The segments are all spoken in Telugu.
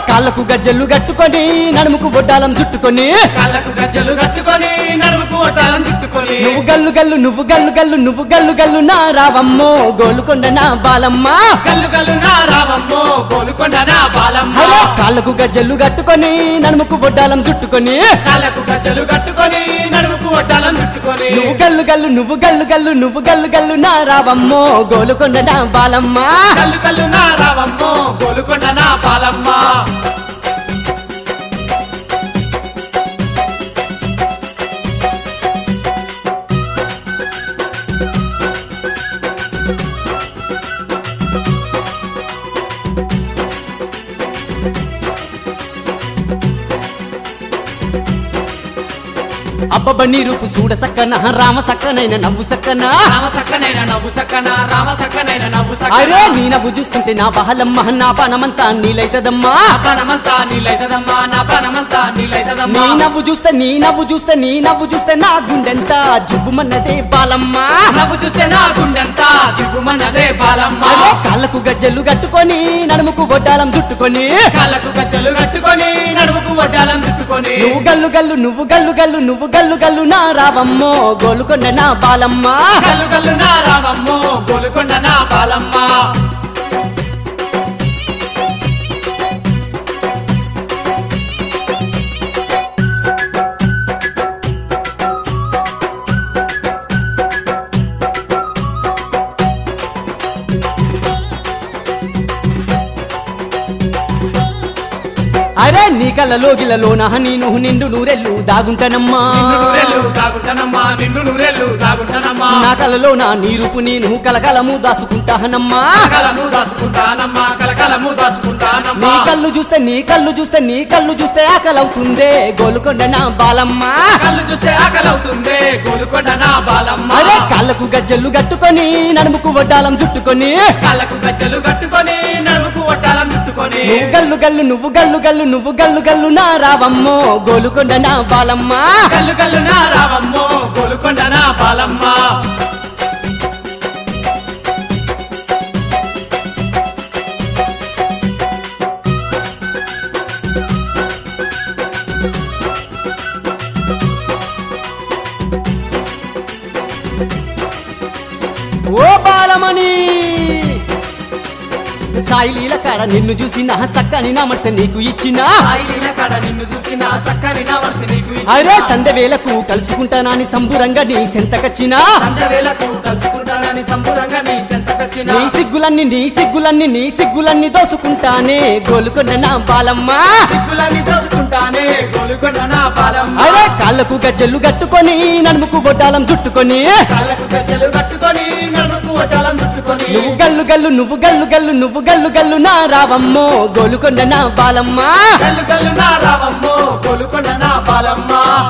కాళ్ళకు గజ్జలు కట్టుకొని నడుముకు బొడ్డాలం చుట్టుకొని కాళ్ళకు గజ్జలు కట్టుకొని నడుముకు ఒట్టాలం చుట్టుకొని నువ్వు గల్లు గల్లు నువ్వు గల్లు గల్లు నువ్వు గల్లు గల్లు నా రావమ్మో గోలుకొండ నా బాలమ్మ కల్లు కల్లు నా రావమ్మో గోలుకొండ నా బాలమ్మ హలో కాళ్ళకు గజ్జలు కట్టుకొని నడుముకు బొడ్డాలం చుట్టుకొని కాళ్ళకు గజ్జలు కట్టుకొని నడుముకు ఒట్టాలం చుట్టుకొని నువ్వు గల్లు గల్లు నువ్వు గల్లు గల్లు నువ్వు గల్లు గల్లు నా రావమ్మో గోలుకొండ నా బాలమ్మ కల్లు కల్లు నా రావమ్మో గోలుకొండ నా బాలమ్మ అబ్బబ్బ నీ రూపు చూడ సక్కన రామ సక్కనైన నవ్వు సక్కన రామ సక్కనైన నవ్వు సక్కన రామ సక్కనైన నవ్వు అరే సక్కన నీ నవ్వు చూస్తుంటే నా బహలమ్మ నా పానమంతా నీలైతదమ్మా నా ప్రాణమంతా నీలైతదమ్మా నా ప్రాణమంతా నీ నీలైతదమ్మా నవ్వు చూస్తే నీ నవ్వు చూస్తే నీ నవ్వు చూస్తే నా గుండెంత జుబ్బుమన్నదే బాలమ్మ నవ్వు చూస్తే నా గుండెంతా చిగుమన్నదే బాలమ్మ అరే కాళ్ళకు గజ్జలు కట్టుకొని నడుముకు వడ్డాలం చుట్టుకొని కాళ్ళకు గజ్జలు కట్టుకొని నడుముకు వడ్డాలం చుట్టుకొని నువ్వు గల్లు గల్లు నువ్వు గల్లు గల్లు నువ్వు గల్లు గల్లు నా రావమ్మో గోలుకొండ నా బాలమ్మ కల్లు కల్లు నా రావమ్మో గోలుకొండ నా బాలమ్మ అరే నీ కళ్ళలో గిల్లలో నా నేను నిండు నూరెళ్ళు దాగుంటానమ్మా నిన్ను నూరెళ్ళు దాగుంటానమ్మా నిన్ను నూరెళ్ళు దాగుంటానమ్మా నా కళ్ళలో నా నీరుపు నేను కలకలము దాసుకుంటానమ్మా కలకలము దాసుకుంటానమ్మా కలకలము నీ దాసుకుంటానమ్మా కళ్ళు చూస్తే నీ కళ్ళు చూస్తే నీ కళ్ళు చూస్తే ఆకలవుతుందే గోలుకొండ నా బాలమ్మ కళ్ళు చూస్తే ఆకలవుతుంది గోలుకొండ నా బాలమ్మ అరే కాళ్ళకు గజ్జలు కట్టుకొని నడుముకు వడ్డాలం చుట్టుకొని కాళ్ళకు గజ్జలు కట్టుకొని నడుముకు ఒట్టాలం చుట్టుకొని నువ్వు గల్లు గల్లు నువ్వు గల్లు గల్లు నువ్వు గల్లు గల్లు నా రావమ్మో గోలుకొండ నా బాలమ్మ కల్లు కల్లు నా రావమ్మో గోలుకొండ నా బాలమ్మ ఓ బాలమణి సాయిలీల కాడ నిన్ను చూసి నా సక్కని నా మనసు నీకు ఇచ్చిన సాయిలీల కాడ నిన్ను చూసి నా సక్కని నా మనసు నీకు ఇచ్చిన. అరే సందవేలకు కలుసుకుంటానని సంబురంగా నీ సెంతకచ్చిన సంధ్యవేళకు కలుసుకుంటానని సంబురంగా నీ చెంతకొచ్చిన నీ సిగ్గులన్నీ నీ సిగ్గులన్నీ నీ సిగ్గులన్నీ దోసుకుంటానే గోలుకొండ నా బాలమ్మ సిగ్గులన్నీ దోసుకుంటానే గోలుకొండ నా బాలమ్మ అరే కాళ్ళకు గజ్జలు కట్టుకొని నడుముకు వడ్డాలం చుట్టుకొని కాళ్ళకు గజ్జలు కట్టుకొని నడుముకు ఒట్టాలం చుట్టుకొని నువ్వు గల్లు గల్లు నువ్వు గల్లు గల్లు నువ్వు గల్లు గల్లు నా రావమ్మో గోలుకొండ నా బాలమ్మ కల్లు కల్లు నా రావమ్మో గోలుకొండ నా బాలమ్మ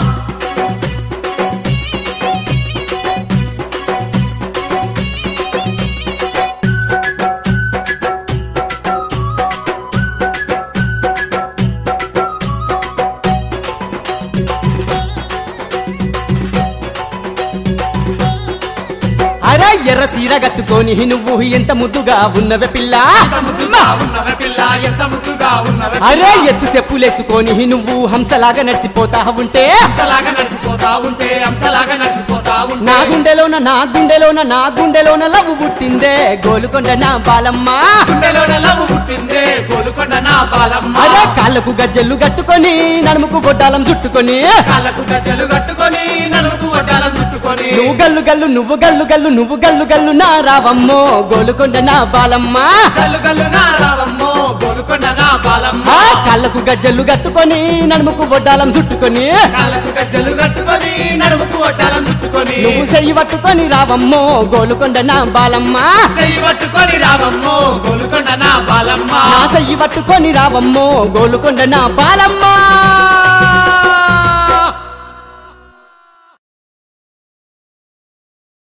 అరే ఎర్ర సీర కట్టుకొని నువ్వు ఎంత ముద్దుగా ఉన్నవే పిల్ల ఎంత ముద్దుగా ఉన్నవే పిల్ల ఎంత ముద్దుగా ఉన్నవే అరే ఎత్తు చెప్పులేసుకొని నువ్వు హంసలాగా నడిచిపోతా ఉంటే అంతలాగా నడిచిపోతా ఉంటే అంతలాగా నడిచిపోతా ఉంటే నా గుండెలోన నా గుండెలోన నా గుండెలోన లవ్వు పుట్టిందే గోలుకొండ నా బాలమ్మ గుండెలోన లవ్వు పుట్టిందే గోలుకొండ నా బాలమ్మ అరే కాళ్ళకు గజ్జలు కట్టుకొని నడుముకు బొడ్డాలం చుట్టుకొని కాళ్ళకు గజ్జలు కట్టుకొని నడుముకు వడ్డాలం చుట్టుకొని నువ్వు గల్లు గల్లు నువ్వు గల్లు గల్లు నువ్వు గల్లు గల్లు నా రావమ్మో గోలుకొండ నా బాలమ్మ కల్లు కల్లు నా రావమ్మో గోలుకొండ నా బాలమ్మ ఆ కాళ్ళకు గజ్జలు కట్టుకొని నడుముకు వడ్డాలం చుట్టుకొని కాళ్ళకు గజ్జలు కట్టుకొని నడుముకు వడ్డాలం చుట్టుకొని నువ్వు చెయ్యి పట్టుకొని రావమ్మో గోలుకొండ నా బాలమ్మ చెయ్యి పట్టుకొని రావమ్మో గోలుకొండ నా బాలమ్మ నా చెయ్యి పట్టుకొని రావమ్మో గోలుకొండ నా బాలమ్మ